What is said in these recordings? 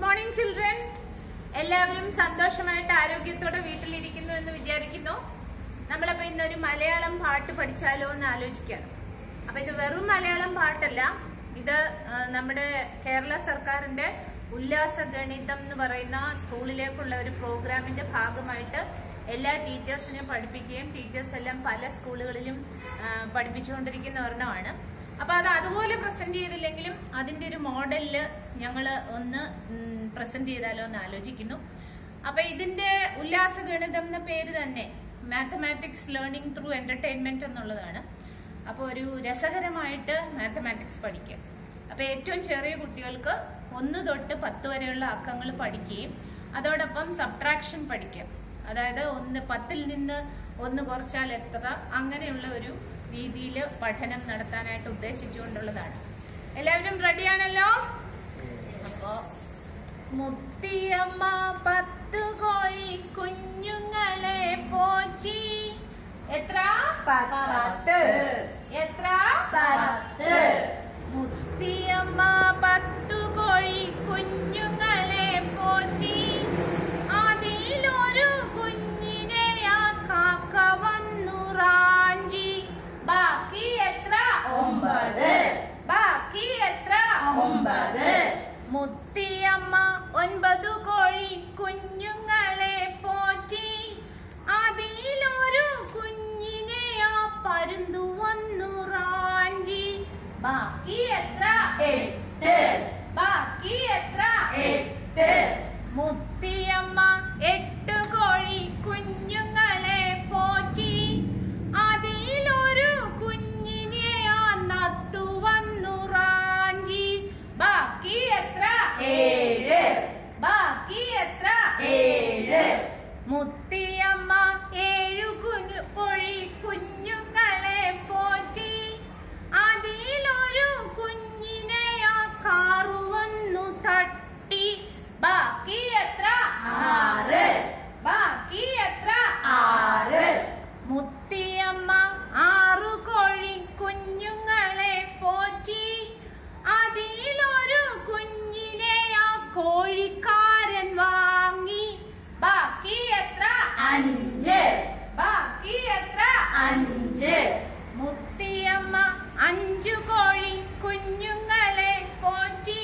Good morning children എല്ലാവരും സന്തോഷമായിട്ട് ആരോഗ്യത്തോടെ വീട്ടിലിരിക്കുന്നു എന്ന് വിചാരിക്കുന്നു നമ്മളപ്പോ ഇന്നൊരു മലയാളം പാട്ട് പഠിച്ചാലോ എന്ന് ആലോചിക്കുകയാണ് അപ്പൊ ഇത് വെറും മലയാളം പാട്ടല്ല ഇത് ആ, നമ്മുടെ കേരള സർക്കാരിന്റെ ഉല്ലാസ ഗണിതം എന്ന് പറയുന്ന സ്കൂളിലേക്കുള്ള ഒരു പ്രോഗ്രാമിന്റെ ഭാഗമായിട്ട് എല്ലാ ടീച്ചേഴ്സിനെയും പഠിപ്പിക്കുകയും ടീച്ചേഴ്സ് എല്ലാം പല സ്കൂളുകളിലും ആ, പഠിപ്പിച്ചുകൊണ്ടിരിക്കുന്ന ഒരെണ്ണമാണ് അപ്പൊ അത് അതുപോലെ പ്രസന്റ് ചെയ്തില്ലെങ്കിലും അതിന്റെ ഒരു മോഡലില് ഞങ്ങൾ ഒന്ന് പ്രസന്റ് ചെയ്താലോ എന്ന് ആലോചിക്കുന്നു അപ്പൊ ഇതിന്റെ ഉല്ലാസ ഗണിതം എന്ന പേര് തന്നെ മാത്തമാറ്റിക്സ് ലേണിംഗ് ത്രൂ എന്റർടൈൻമെന്റ് എന്നുള്ളതാണ് അപ്പോൾ ഒരു രസകരമായിട്ട് മാത്തമാറ്റിക്സ് പഠിക്കുക അപ്പൊ ഏറ്റവും ചെറിയ കുട്ടികൾക്ക് ഒന്ന് തൊട്ട് പത്ത് വരെയുള്ള അക്കങ്ങൾ പഠിക്കുകയും അതോടൊപ്പം സബ്ട്രാക്ഷൻ പഠിക്കുക അതായത് ഒന്ന് പത്തിൽ നിന്ന് ഒന്ന് കുറച്ചാൽ എത്ര അങ്ങനെയുള്ള ഒരു രീതിയിൽ പഠനം നടത്താനായിട്ട് ഉദ്ദേശിച്ചുകൊണ്ടുള്ളതാണ് എല്ലാവരും റെഡിയാണല്ലോ അപ്പോ മുത്തിയമ്മ പത്ത് കോഴി കുഞ്ഞുങ്ങളെ പോറ്റി എത്ര പത്ത്. എത്ര പത്ത്. മുത്തിയമ്മ പത്തു കോഴി കുഞ്ഞുങ്ങളെ പോറ്റി അതിലൊരു കുഞ്ഞിനെ ആ കാക്ക വന്നു റാഞ്ചി ബാക്കി എത്ര ഒമ്പത്. ബാക്കി എത്ര ഒമ്പത്. മുത്തിയമ്മ ഒൻപതു കോഴി കുഞ്ഞുങ്ങളെ പോറ്റി അതിലൊരു കുഞ്ഞിനെ ആ പരുന്തു വന്നു റാഞ്ചി ബാക്കി എത്ര എട്ട്. ബാക്കി എത്ര എട്ട്. മുത്തിയമ്മ എട്ട് കോഴി കുഞ്ഞുങ്ങളെ പോറ്റി അതിലൊരു കുഞ്ഞിനെ ആ നത്തു വന്നു റാഞ്ചി ബാക്കി എത്ര ഏഴ്. ബാക്കി എത്ര ഏഴ്. മുത്തിയമ്മ ഏഴു കുഞ്ഞു കോഴി കുഞ്ഞുങ്ങളെ പോറ്റി അതിലൊരു കുഞ്ഞിനെ ആ കാറു വന്നു തട്ടി ബാക്കി എത്ര ആറ്. ബാക്കി എത്ര ആറ്. മുത്തിയമ്മ ആറു കോഴി കുഞ്ഞുങ്ങളെ പോറ്റി അതിലൊരു കുഞ്ഞിനെ ആ കോഴിക്കാരൻ വാങ്ങി ബാക്കി എത്ര അഞ്ച്. ബാക്കി എത്ര അഞ്ച്. മുത്തിയമ്മ അഞ്ചു കോഴി കുഞ്ഞുങ്ങളെ പോറ്റി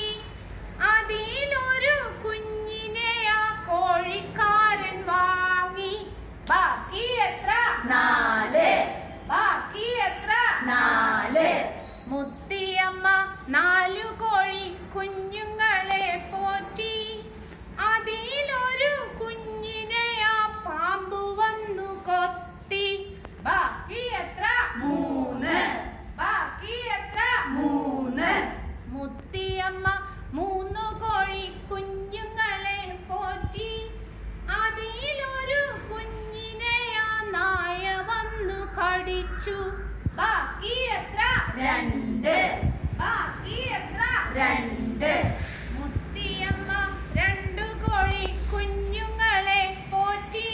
അതിലൊരു കുഞ്ഞിനെ ആ കോഴിക്കാരൻ വാങ്ങി ബാക്കി എത്ര നാല്. ബാക്കി എത്ര നാല്. മുത്തിയമ്മ നാലു കോഴി കുഞ്ഞുങ്ങളെ പോറ്റി അതിലൊരു കുഞ്ഞിനെ ആ പാമ്പ് വന്നു കൊത്തി ബാക്കി എത്ര മൂന്ന്. ബാക്കി എത്ര മൂന്ന്. മുത്തിയമ്മ മൂന്നു കോഴി കുഞ്ഞുങ്ങളെ പോറ്റി അതിലൊരു കുഞ്ഞിനെ ആ നായ വന്നു കടിച്ചു ബാക്കി എത്ര രണ്ട്. ബാക്കി എത്ര രണ്ട്. മുത്തിയമ്മ രണ്ടു കോഴി കുഞ്ഞുങ്ങളെ പോറ്റി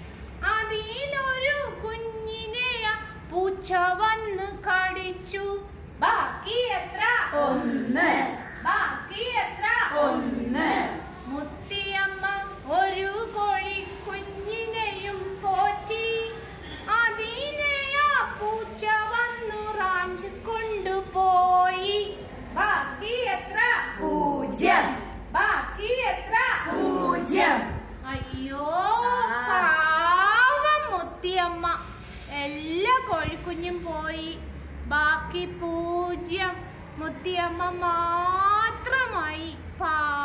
അതിലൊരു കുഞ്ഞിനെ ആ പൂച്ച വന്ന് കടിച്ചു ബാക്കി എത്ര ഒന്ന്. ബാക്കി എത്ര ഒന്ന്. മുത്തിയമ്മ ഒരു കോഴി കുഞ്ഞിനെയും പോറ്റി അതിനെ ആ പൂച്ച വന്നു റാഞ്ചി കൊണ്ടുപോയി ബാക്കി എത്ര പൂജ്യം. ബാക്കി എത്ര പൂജ്യം. അയ്യോ ആ. പാവം മുത്തിയമ്മ എല്ലാ കോഴിക്കുഞ്ഞും പോയി ബാക്കി പൂജ്യം മുത്തിയമ്മ മാത്രമായി പാവം